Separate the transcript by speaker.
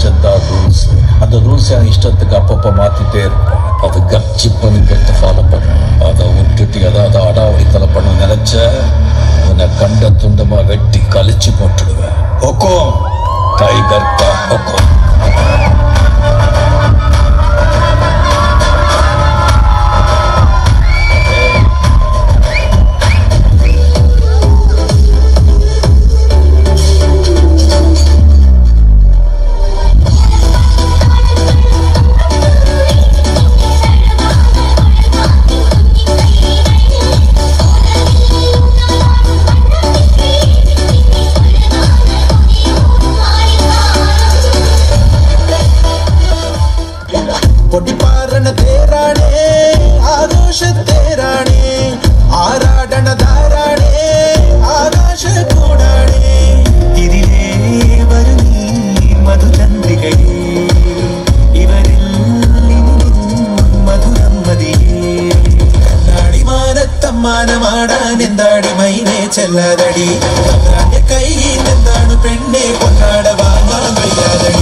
Speaker 1: வச்சதுதான் rules அந்த rules என் இஷ்டத்துக்கு அப்பப்போ மாத்திட்டே இருப்பேன் அது கப்சிப்பனு பெற்று ஃபாலோ பண்ண அதை விட்டுட்டு ஏதாவது அடாவடித்தலை பண்ண நினைச்ச உன்னை கண்ட துண்டமா வெட்டி கழிச்சு போட்டுடுவேன் ஹொக்கோம் டைகர் கா ஹொக்கோம்
Speaker 2: പൊടിപ്പാറണ തേരാണേ ആഘോഷ തേരാണേ ആരാടണ ധാരാണേ ആകാശ കൂടാണേ ഇതിലേ വരുന്നീ മധുചന്ദ്രികയേ ഇവരിൽ മധുരം മതിയേ നാടിമാനത്തമ്മാനമാടാൻ എന്താടി മൈനെ ചെല്ലാതടി കൈയിൽ എന്താണ് പെണ്ണെ കൊണ്ടാട വാങ്ങാൻ വയ്യാതടി